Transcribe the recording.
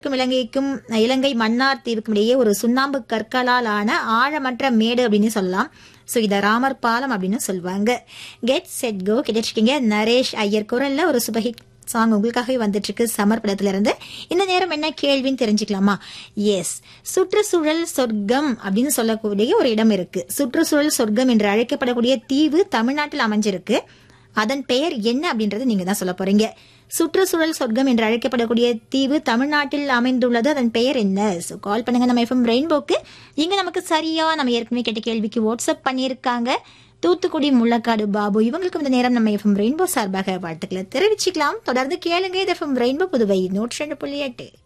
க்கும் இலங்கைக்கும் இலங்கை மன்னார் தீவுக்கும் இடையே ஒரு சுண்ணாம்பு கற்களால் ஆன ஆழமற்ற மேடு அப்படின்னு சொல்லலாம் ஸோ இதை ராமர் பாலம் அப்படின்னு சொல்லுவாங்க கெட் செட் கோ கிடைச்சிருக்கீங்க நரேஷ் ஐயர் குரல்ல ஒரு சுபஹிட் சாங் உங்களுக்காகவே வந்துட்டு இருக்கு சமர் படத்துல இருந்து இந்த நேரம் என்ன கேள்வின்னு தெரிஞ்சுக்கலாமா எஸ் சுற்றுச்சூழல் சொர்க்கம் அப்படின்னு சொல்லக்கூடிய ஒரு இடம் இருக்கு சுற்றுச்சூழல் சொர்க்கம் என்று அழைக்கப்படக்கூடிய தீவு தமிழ்நாட்டில் அமைஞ்சிருக்கு அதன் பெயர் என்ன அப்படின்றது நீங்க தான் சொல்ல போறீங்க சுற்றுச்சூழல் சொர்க்கம் என்று அழைக்கப்படக்கூடிய தீவு தமிழ்நாட்டில் அமைந்துள்ளது அதன் பெயர் என்ன ஸோ கால் பண்ணுங்க நம்ம எஃப்எம் ரெயின்போக்கு இங்க நமக்கு சரியா நம்ம ஏற்கனவே கேட்ட கேள்விக்கு வாட்ஸ்அப் பண்ணியிருக்காங்க தூத்துக்குடி முள்ளக்காடு பாபு இவங்களுக்கு இந்த நேரம் நம்ம எஃப்எம் ரெயின்போ சார்பாக வாழ்த்துக்களை தெரிவிச்சுக்கலாம் தொடர்ந்து கேளுங்க இது எஃப்எம் ரெயின்போ புதுவை நூற்றி ரெண்டு புள்ளி எட்டு